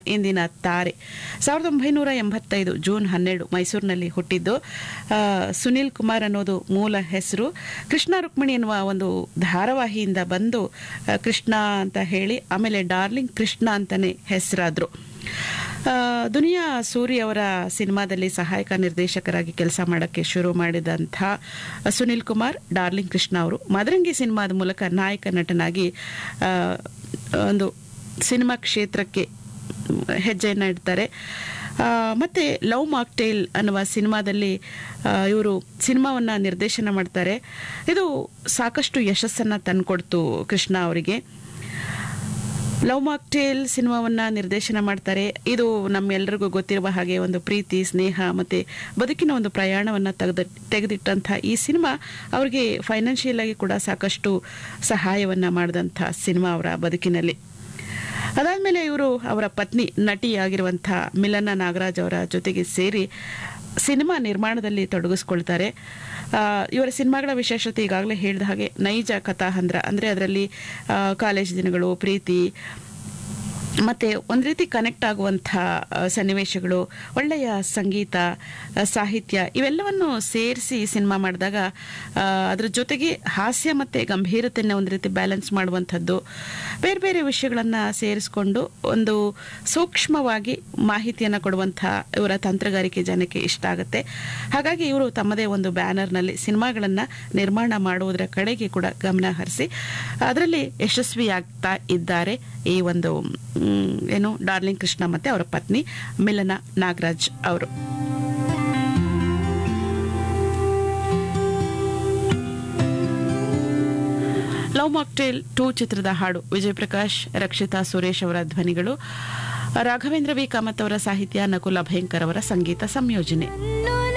ಇಂದಿನ ತಾರೆ ಸಾವಿರದ ಒಂಬೈನೂರ ಎಂಬತ್ತೈದು ಜೂನ್ ಹನ್ನೆರಡು ಮೈಸೂರಿನಲ್ಲಿ ಹುಟ್ಟಿದ್ದು ಆ, ಸುನಿಲ್ ಕುಮಾರ್ ಅನ್ನೋದು ಮೂಲ ಹೆಸರು ಕೃಷ್ಣ ರುಕ್ಮಿಣಿ ಎನ್ನುವ ಒಂದು ಧಾರಾವಾಹಿಯಿಂದ ಬಂದು ಆ, ಕೃಷ್ಣ ಅಂತ ಹೇಳಿ ಆಮೇಲೆ ಡಾರ್ಲಿಂಗ್ ಕೃಷ್ಣ ಅಂತಾನೆ ಹೆಸರಾದ್ರು ಆ, ದುನಿಯಾ ಸೂರಿ ಅವರ ಸಿನಿಮಾದಲ್ಲಿ ಸಹಾಯಕ ನಿರ್ದೇಶಕರಾಗಿ ಕೆಲಸ ಮಾಡೋಕ್ಕೆ ಶುರು ಮಾಡಿದಂಥ ಸುನಿಲ್ ಕುಮಾರ್ ಡಾರ್ಲಿಂಗ್ ಕೃಷ್ಣ ಅವರು ಮದರಂಗಿ ಸಿನಿಮಾದ ಮೂಲಕ ನಾಯಕ ನಟನಾಗಿ ಆ, ಒಂದು ಸಿನಿಮಾ ಕ್ಷೇತ್ರಕ್ಕೆ ಹೆಜ್ಜೆಯನ್ನು ಇಡ್ತಾರೆ ಆ, ಮತ್ತೆ ಲವ್ ಮಾಕ್ಟೇಲ್ ಅನ್ನುವ ಸಿನಿಮಾದಲ್ಲಿ ಇವರು ಸಿನಿಮಾವನ್ನು ನಿರ್ದೇಶನ ಮಾಡ್ತಾರೆ ಇದು ಸಾಕಷ್ಟು ಯಶಸ್ಸನ್ನು ತಂದುಕೊಡ್ತು ಕೃಷ್ಣ ಅವರಿಗೆ ಲವ್ ಮಾಕ್ಟೇಲ್ ಸಿನಿಮಾವನ್ನ ನಿರ್ದೇಶನ ಮಾಡ್ತಾರೆ ಇದು ನಮ್ಮೆಲ್ಲರಿಗೂ ಗೊತ್ತಿರುವ ಹಾಗೆ ಒಂದು ಪ್ರೀತಿ ಸ್ನೇಹ ಮತ್ತೆ ಬದುಕಿನ ಒಂದು ಪ್ರಯಾಣವನ್ನ ತೆಗೆದ ತೆಗೆದಿಟ್ಟಂಥ ಈ ಸಿನಿಮಾ ಅವರಿಗೆ ಫೈನಾನ್ಷಿಯಲ್ ಆಗಿ ಕೂಡ ಸಾಕಷ್ಟು ಸಹಾಯವನ್ನ ಮಾಡಿದಂಥ ಸಿನಿಮಾ ಅವರ ಬದುಕಿನಲ್ಲಿ ಅದಾದ್ಮೇಲೆ ಇವರು ಅವರ ಪತ್ನಿ ನಟಿಯಾಗಿರುವಂಥ ಮಿಲನ ನಾಗರಾಜ್ ಅವರ ಜೊತೆಗೆ ಸೇರಿ ಸಿನಿಮಾ ನಿರ್ಮಾಣದಲ್ಲಿ ತೊಡಗಿಸ್ಕೊಳ್ತಾರೆ ಆ, ಇವರ ಸಿನಿಮಾಗಳ ವಿಶೇಷತೆ ಈಗಾಗಲೇ ಹೇಳಿದ ಹಾಗೆ ನೈಜ ಕಥಾಹಂದ್ರ ಅಂದರೆ ಅದರಲ್ಲಿ ಕಾಲೇಜ್ ದಿನಗಳು ಪ್ರೀತಿ ಮತ್ತೆ ಒಂದು ರೀತಿ ಕನೆಕ್ಟ್ ಆಗುವಂಥ ಆ, ಸನ್ನಿವೇಶಗಳು ಒಳ್ಳೆಯ ಸಂಗೀತ ಆ, ಸಾಹಿತ್ಯ ಇವೆಲ್ಲವನ್ನು ಸೇರಿಸಿ ಸಿನಿಮಾ ಮಾಡಿದಾಗ ಆ, ಅದ್ರ ಜೊತೆಗೆ ಹಾಸ್ಯ ಮತ್ತು ಗಂಭೀರತೆಯನ್ನು ಒಂದು ರೀತಿ ಬ್ಯಾಲೆನ್ಸ್ ಮಾಡುವಂಥದ್ದು ಬೇರೆ ಬೇರೆ ವಿಷಯಗಳನ್ನು ಸೇರಿಸ್ಕೊಂಡು ಒಂದು ಸೂಕ್ಷ್ಮವಾಗಿ ಮಾಹಿತಿಯನ್ನು ಕೊಡುವಂಥ ಇವರ ತಂತ್ರಗಾರಿಕೆ ಜನಕ್ಕೆ ಇಷ್ಟ ಆಗುತ್ತೆ ಹಾಗಾಗಿ ಇವರು ತಮ್ಮದೇ ಒಂದು ಬ್ಯಾನರ್ನಲ್ಲಿ ಸಿನಿಮಾಗಳನ್ನು ನಿರ್ಮಾಣ ಮಾಡುವುದರ ಕಡೆಗೆ ಕೂಡ ಗಮನ ಹರಿಸಿ ಅದರಲ್ಲಿ ಯಶಸ್ವಿಯಾಗ್ತಾ ಇದ್ದಾರೆ ಈ ಒಂದು ಮ್, ಏನು ಡಾರ್ಲಿಂಗ್ ಕೃಷ್ಣ ಮತ್ತೆ ಅವರ ಪತ್ನಿ ಮಿಲನ ನಾಗರಾಜ್ ಅವರು ಲವ್ ಮಾಕ್ಟೇಲ್ ಟೂ ಚಿತ್ರದ ಹಾಡು ವಿಜಯ್ ಪ್ರಕಾಶ್ ರಕ್ಷಿತಾ ಸುರೇಶ್ ಅವರ ಧ್ವನಿಗಳು ರಾಘವೇಂದ್ರ ವಿ ಕಾಮತ್ ಅವರ ಸಾಹಿತ್ಯ ನಕುಲ ಭಯಂಕರ್ ಅವರ ಸಂಗೀತ ಸಂಯೋಜನೆ